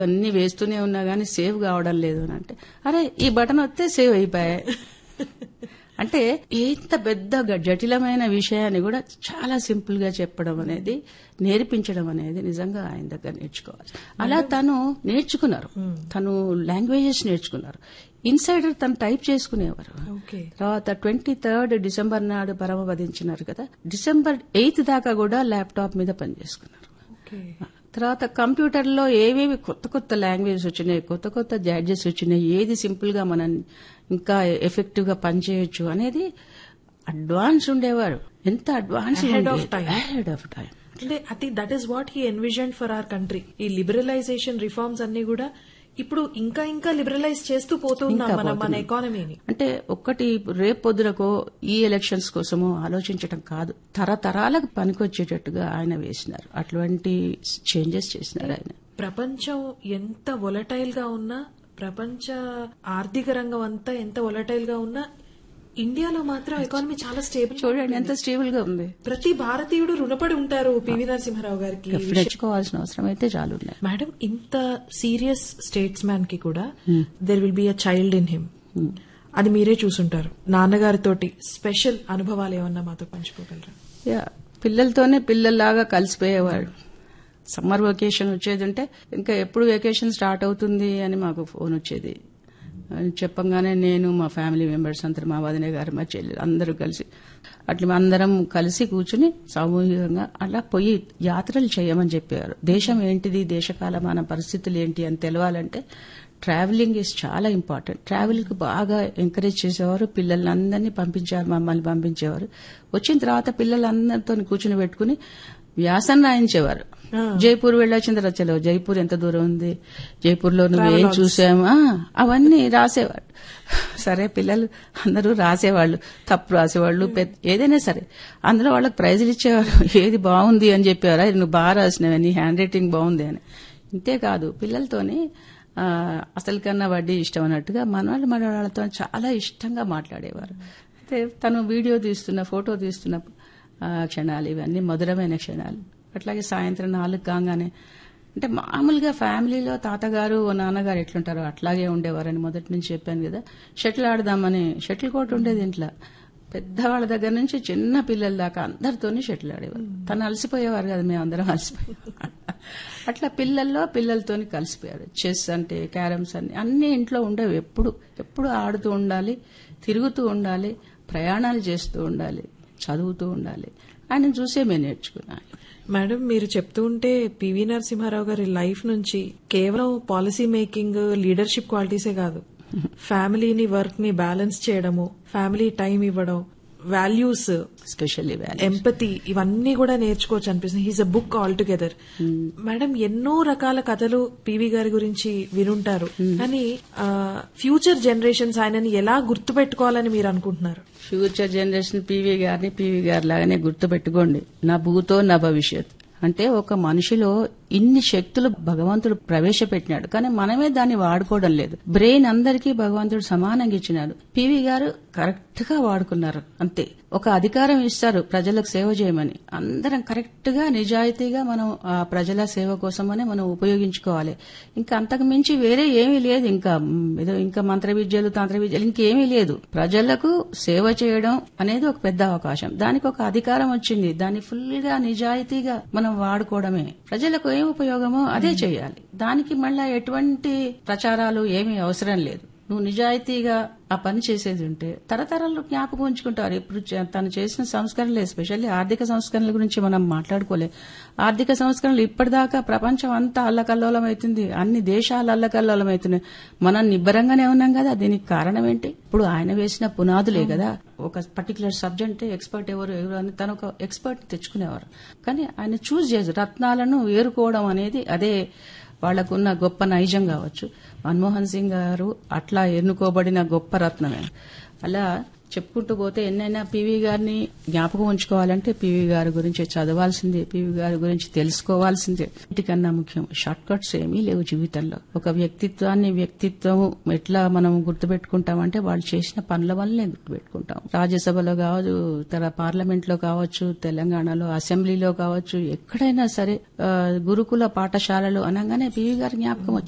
అన్ని వేస్తూనే ఉన్నా గానీ సేవ్ కావడం లేదు అని అంటే అరే ఈ బటన్ వస్తే సేవ్ అయిపోయాయి అంటే ఇంత పెద్ద గ- జటిలమైన విషయాన్ని కూడా చాలా సింపుల్ గా చెప్పడం అనేది నేర్పించడం అనేది నిజంగా ఆయన దగ్గర నేర్చుకోవాలి అలా తను నేర్చుకున్నారు తను లాంగ్వేజెస్ నేర్చుకున్నారు ఇన్సైడర్ తను టైప్ చేసుకునేవారు ఓకే తర్వాత ట్వంటీ థర్డ్ డిసెంబర్ నాడు పరమపదించినారు కదా డిసెంబర్ ఎయిత్ దాకా కూడా ల్యాప్టాప్ మీద పనిచేసుకున్నారు ఓకే తర్వాత కంప్యూటర్లో ఏవేవి కొత్త కొత్త లాంగ్వేజెస్ వచ్చినాయి కొత్త కొత్త గ్యాడ్జెట్స్ వచ్చినాయి ఏది సింపుల్ గా మనం ఇంకా ఎఫెక్టివ్ గా పనిచేయొచ్చు అనేది అడ్వాన్స్ ఉండేవారు ఎంత advance Ahead of time. Head of time అంటే I think that is what he envision for our country ఈ లిబరలైజేషన్ రిఫార్మ్స్ అన్ని కూడా ఇప్పుడు ఇంకా ఇంకా లిబరలైజ్ చేస్తూ పోతున్నాం ఇంకా మనం మన పోతున్నాం. ఎకానమీని అంటే ఒక్కటి రేపు పొద్దునకో ఈ ఎలక్షన్స్ కోసమో ఆలోచించడం కాదు తరతరాలకు పనికొచ్చేటట్టుగా ఆయన వేసినారు అటువంటి చేంజెస్ చేసినారు ఆయన ప్రపంచం ఎంత వొలటైల్ గా ఉన్నా ప్రపంచ ఆర్థిక రంగం అంతా ఎంత వొలటైల్ గా ఉన్నా ఇండియాలో మాత్రం ఎకానమీ చాలా స్టేబుల్ చూడండి ఎంత స్టేబుల్ గా ఉంది ప్రతి భారతీయుడు రుణపడి ఉంటారు పివి నరసింహారావు గారికి ఈ విషయం- నేర్చుకోవాల్సిన అవసరం అయితే చాలు ఉన్నాయి మేడం ఇంత సీరియస్ స్టేట్స్ మ్యాన్ కి కూడా there will be a child in him అది మీరే చూసుంటారు నాన్నగారితోటి స్పెషల్ అనుభవాలు ఏమన్నా మాతో పంచుకోగలరా యా పిల్లలతోనే పిల్లల్లాగా కలిసిపోయేవాడు సమ్మర్ వెకేషన్ వచ్చేది ఉంటే ఇంకా ఎప్పుడు వెకేషన్ స్టార్ట్ అవుతుంది అని మాకు ఫోన్ వచ్చేది అని చెప్పంగానే నేను మా ఫ్యామిలీ మెంబర్స్ అంతా మా వదిన గారు మా చెల్లి అందరూ కలిసి అట్లా అందరం కలిసి కూర్చుని సామూహికంగా అలా పోయి యాత్రలు చేయమని చెప్పారు దేశం ఏంటిది దేశకాలమాన పరిస్థితులు ఏంటి అని తెలవాలంటే ట్రావెలింగ్ ఇస్ చాలా ఇంపార్టెంట్ ట్రావెల్ కి బాగా ఎంకరేజ్ చేసేవారు పిల్లలందరినీ పంపించారు మమ్మల్ని పంపించేవారు వచ్చిన తర్వాత పిల్లలందరితో కూర్చుని పెట్టుకుని వ్యాసం రాయించేవారు జైపూర్ వెళ్ళొచ్చిన తర్వాత చలో జైపూర్ ఎంత దూరం ఉంది జైపూర్ లో నువ్వేం చూసామా అవన్నీ రాసేవాడు సరే పిల్లలు అందరూ రాసేవాళ్ళు తప్పు రాసేవాళ్ళు పెద్ద- ఏదైనా సరే అందులో వాళ్ళకి ప్రైజులు ఇచ్చేవారు ఏది బాగుంది అని చెప్పేవారు "అది నువ్వు బాగా రాసినవి నీ హ్యాండ్ రైటింగ్ బాగుంది అని ఇంతేకాదు పిల్లలతోని ఆ, అసలు కన్నా వడ్డీ ఇష్టం అన్నట్టుగా మనవాళ్ళు మనవాళ్ళతో చాలా ఇష్టంగా మాట్లాడేవారు అయితే తను వీడియో తీస్తున్న ఫోటో తీస్తున్న ఆ, క్షణాలు ఇవన్నీ మధురమైన క్షణాలు అట్లాగే సాయంత్రం నాలుగు కాగానే అంటే మామూలుగా ఫ్యామిలీలో తాతగారు ఓ నాన్నగారు ఎట్లుంటారో అట్లాగే ఉండేవారని మొదటి నుంచి చెప్పాను కదా షటిల్ ఆడదామని షటిల్ కోర్ట్ ఉండేది ఇంట్లో పెద్దవాళ్ళ దగ్గర నుంచి చిన్న పిల్లల దాకా అందరితోని షటిల్ ఆడేవారు తను అలసిపోయేవారు కదా మేము అందరం అలసిపోయేవారు అట్లా పిల్లల్లో పిల్లలతోని కలిసిపోయారు చెస్ అంటే క్యారమ్స్ అన్ని అన్ని ఇంట్లో ఉండేవి ఎప్పుడు ఎప్పుడు ఆడుతూ ఉండాలి తిరుగుతూ ఉండాలి ప్రయాణాలు చేస్తూ ఉండాలి చదువుతూ ఉండాలి ఆయన చూసే మేము నేర్చుకున్నాను మేడం మీరు చెప్తూ ఉంటే పివి నరసింహారావు గారి లైఫ్ నుంచి కేవలం పాలసీ మేకింగ్ లీడర్షిప్ క్వాలిటీసే కాదు ఫ్యామిలీని వర్క్ ని బ్యాలెన్స్ చేయడము ఫ్యామిలీ టైం ఇవ్వడం వాల్యూస్ స్పెషల్లీ వ్యాలీ ఎంపతి ఇవన్నీ కూడా నేర్చుకోవచ్చు అనిపిస్తుంది he's a book altogether madam ఎన్నో రకాల కథలు పివి గారి గురించి వినుంటారు కానీ ఫ్యూచర్ జనరేషన్స్ ఆయనని ఎలా గుర్తు పెట్టుకోవాలని మీరు అనుకుంటున్నారు ఫ్యూచర్ జనరేషన్ పీవీ గారిని పీవీ గారి లాగానే గుర్తుపెట్టుకోండి నా భూతో నా భవిష్యత్ అంటే ఒక మనిషిలో ఇన్ని శక్తులు భగవంతుడు ప్రవేశపెట్టినాడు కానీ మనమే దాన్ని వాడుకోవడం లేదు బ్రెయిన్ అందరికీ భగవంతుడు సమానంగా ఇచ్చినాడు పివి గారు కరెక్ట్ గా వాడుకున్నారు అంతే ఒక అధికారం ఇస్తారు ప్రజలకు సేవ చేయమని అందరం కరెక్ట్ గా నిజాయితీగా మనం ఆ ప్రజల సేవ కోసమని మనం ఉపయోగించుకోవాలి ఇంకా అంతకు మించి వేరే ఏమీ లేదు ఇంకా మ్, ఏదో ఇంకా మంత్ర విద్యలు తంత్ర విద్యలు ఇంకేమీ లేదు ప్రజలకు సేవ చేయడం అనేది ఒక పెద్ద అవకాశం దానికి ఒక అధికారం వచ్చింది దాన్ని ఫుల్ గా నిజాయితీగా మనం వాడుకోవడమే ప్రజలకు ఏం ఉపయోగమో అదే చేయాలి దానికి మళ్ళా ఎటువంటి ప్రచారాలు ఏమీ అవసరం లేదు నువ్వు నిజాయితీగా ఆ పని చేసేది ఉంటే తరతరాలు జ్ఞాపకం ఉంచుకుంటారు ఇప్పుడు చే- తను చేసిన సంస్కరణలు ఎస్పెషల్లీ ఆర్థిక సంస్కరణల గురించి మనం మాట్లాడుకోలే ఆర్థిక సంస్కరణలు ఇప్పటిదాకా ప్రపంచం అంతా అల్లకల్లోలం అవుతుంది అన్ని దేశాలు అల్లకల్లోలం అవుతున్నాయి మనం నిబ్బరంగానే ఉన్నాం కదా దీనికి కారణం ఏంటి ఇప్పుడు ఆయన వేసిన పునాదులే కదా ఒక పర్టికులర్ సబ్జెక్ట్ ఎక్స్పర్ట్ ఎవరు ఎవరు అని తను ఒక ఎక్స్పర్ట్ తెచ్చుకునేవారు కానీ ఆయన చూస్ చేసి రత్నాలను ఏరుకోవడం అనేది అదే వాళ్లకున్న గొప్ప నైజం కావచ్చు మన్మోహన్ సింగ్ గారు అట్లా ఎన్నుకోబడిన గొప్ప రత్నమే అలా చెప్పుకుంటూ పోతే ఎన్నైనా పివి గారిని జ్ఞాపకం ఉంచుకోవాలంటే పివి గారి గురించి చదవాల్సిందే పివి గారి గురించి తెలుసుకోవాల్సిందే వీటికన్నా ముఖ్యం షార్ట్ కట్స్ ఏమీ లేవు జీవితంలో ఒక వ్యక్తిత్వాన్ని వ్యక్తిత్వం ఎట్లా మనం గుర్తుపెట్టుకుంటామంటే వాళ్ళు చేసిన పనుల వల్లనే గుర్తుపెట్టుకుంటాం రాజ్యసభలో కావచ్చు ఇతర పార్లమెంట్ లో కావచ్చు తెలంగాణలో అసెంబ్లీలో కావచ్చు ఎక్కడైనా సరే ఆ, గురుకుల పాఠశాలలు అనగానే పివి గారి జ్ఞాపకం వచ్చేది